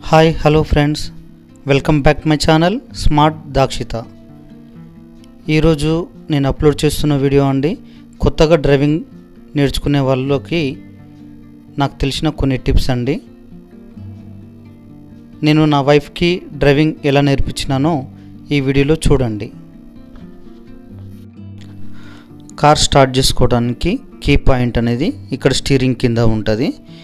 hi hello friends welcome back my channel smart Dakshitha ఈరోజు నేను upload చేస్తున్న వీడియో అండి కొత్తగా డ్రైవింగ్ నేర్చుకునే వాళ్ళకి నాకు తెలిసిన కొన్ని టిప్స్ అండి నేను నా వైఫ్కి డ్రైవింగ్ ఎలా నేర్పించినానో ఈ వీడియోలో చూడండి కార్ స్టార్ట్ చేసుకోవడానికి కీ పాయింట్ అనేది ఇక్కడ స్టీరింగ్ కింద ఉంటుంది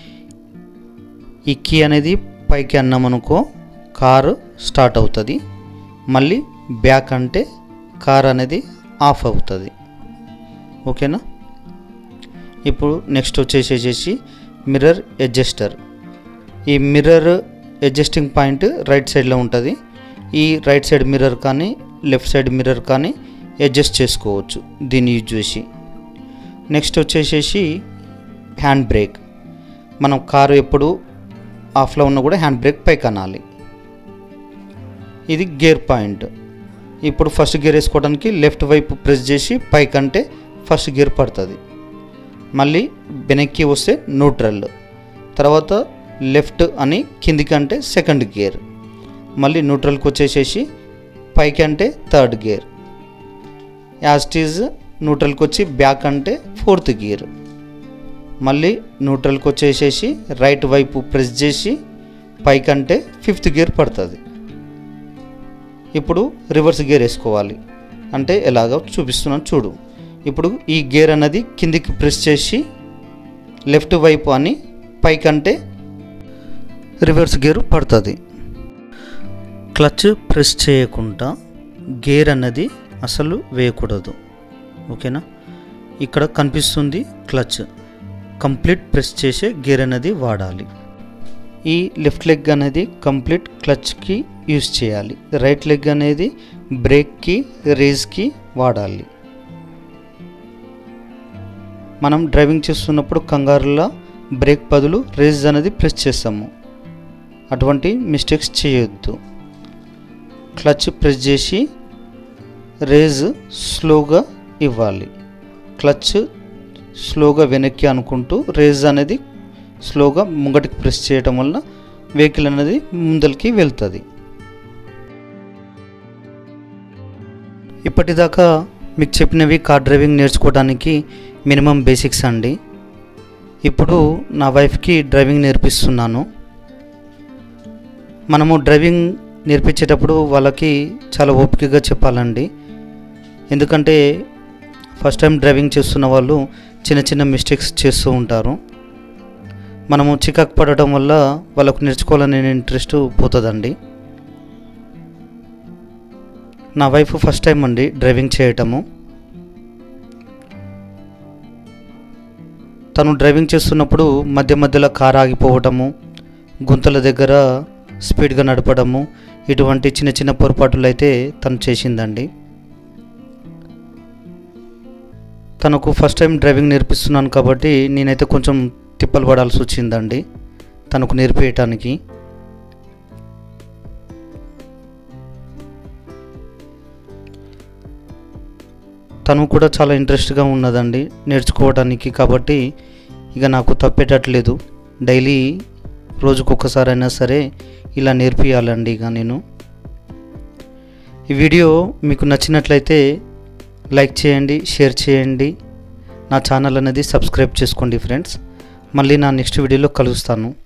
ఈ కీ అనేది పైకి అన్నామనుకో కారు స్టార్ట్ అవుతుంది మళ్ళీ బ్యాక్ అంటే కార్ అనేది ఆఫ్ అవుతుంది ఓకేనా ఇప్పుడు నెక్స్ట్ వచ్చేసేసి మిర్రర్ అడ్జస్టర్ ఈ మిర్రర్ అడ్జస్టింగ్ పాయింట్ రైట్ సైడ్లో ఉంటుంది ఈ రైట్ సైడ్ మిర్రర్ కానీ లెఫ్ట్ సైడ్ మిర్రర్ కానీ అడ్జస్ట్ చేసుకోవచ్చు దీన్ని యూజ్ చేసి నెక్స్ట్ వచ్చేసేసి హ్యాండ్ బ్రేక్ మనం కారు ఎప్పుడు ఆఫ్లో ఉన్నా కూడా హ్యాండ్ బ్రేక్ పైకి అనాలి ఇది గేర్ పాయింట్ ఇప్పుడు ఫస్ట్ గేర్ వేసుకోవడానికి లెఫ్ట్ వైపు ప్రెస్ చేసి పైకి అంటే ఫస్ట్ గేర్ పడుతుంది మళ్ళీ వెనక్కి వస్తే న్యూట్రల్ తర్వాత లెఫ్ట్ అని కిందికి అంటే సెకండ్ గేర్ మళ్ళీ న్యూట్రల్కి వచ్చేసేసి పైకి అంటే థర్డ్ గేర్ యాస్టీజ్ న్యూట్రల్కి వచ్చి బ్యాక్ అంటే ఫోర్త్ గేర్ మళ్ళీ న్యూట్రల్కి వచ్చేసేసి రైట్ వైపు ప్రెస్ చేసి పైకి అంటే ఫిఫ్త్ గేర్ పడుతుంది ఇప్పుడు రివర్స్ గేర్ వేసుకోవాలి అంటే ఎలాగో చూపిస్తున్నాను చూడు ఇప్పుడు ఈ గేర్ అనేది కిందికి ప్రెస్ చేసి లెఫ్ట్ వైపు అని పైకి అంటే రివర్స్ గేర్ పడుతుంది క్లచ్ ప్రెస్ చేయకుండా గేర్ అన్నది అసలు వేయకూడదు ఓకేనా ఇక్కడ కనిపిస్తుంది క్లచ్ కంప్లీట్ ప్రెస్ చేసే గేర్ అనేది వాడాలి ఈ లెఫ్ట్ లెగ్ అనేది కంప్లీట్ క్లచ్కి యూజ్ చేయాలి రైట్ లెగ్ అనేది బ్రేక్కి రేజ్కి వాడాలి మనం డ్రైవింగ్ చేస్తున్నప్పుడు కంగారులో బ్రేక్ బదులు రేజ్ అనేది ప్రెస్ చేస్తాము అటువంటి మిస్టేక్స్ చేయొద్దు క్లచ్ ప్రెస్ చేసి రేజ్ స్లోగా ఇవ్వాలి క్లచ్ స్లోగా వెనక్కి అనుకుంటూ రేజ్ అనేది స్లోగా ముంగటికి ప్రెస్ చేయటం వల్ల వెహికల్ అనేది ముందరికి వెళ్తుంది ఇప్పటిదాకా మీకు చెప్పినవి కార్ డ్రైవింగ్ నేర్చుకోవడానికి మినిమం బేసిక్స్ అండి ఇప్పుడు నా వైఫ్కి డ్రైవింగ్ నేర్పిస్తున్నాను మనము డ్రైవింగ్ నేర్పించేటప్పుడు వాళ్ళకి చాలా ఓపికగా చెప్పాలండి ఎందుకంటే ఫస్ట్ టైం డ్రైవింగ్ చేస్తున్న వాళ్ళు చిన్న చిన్న మిస్టేక్స్ చేస్తూ ఉంటారు మనము చికాకు పడటం వల్ల వాళ్ళకు నేర్చుకోవాలనే ఇంట్రెస్ట్ పోతుందండి నా వైఫ్ ఫస్ట్ టైం అండి డ్రైవింగ్ చేయటము తను డ్రైవింగ్ చేస్తున్నప్పుడు మధ్య మధ్యలో కారు ఆగిపోవటము గుంతల దగ్గర స్పీడ్గా నడపడము ఇటువంటి చిన్న చిన్న పొరపాట్లు అయితే తను చేసిందండి తనకు ఫస్ట్ టైం డ్రైవింగ్ నేర్పిస్తున్నాను కాబట్టి నేనైతే కొంచెం తిప్పలు పడాల్సి వచ్చిందండి తనకు నేర్పేయటానికి తను కూడా చాలా ఇంట్రెస్ట్గా ఉన్నదండి నేర్చుకోవడానికి కాబట్టి ఇక నాకు తప్పేటట్లేదు డైలీ రోజుకొకసారైనా సరే ఇలా నేర్పియాలండి ఇక నేను ఈ వీడియో మీకు నచ్చినట్లయితే లైక్ చేయండి షేర్ చేయండి నా ఛానల్ అనేది సబ్స్క్రైబ్ చేసుకోండి ఫ్రెండ్స్ మళ్ళీ నా నెక్స్ట్ వీడియోలో కలుస్తాను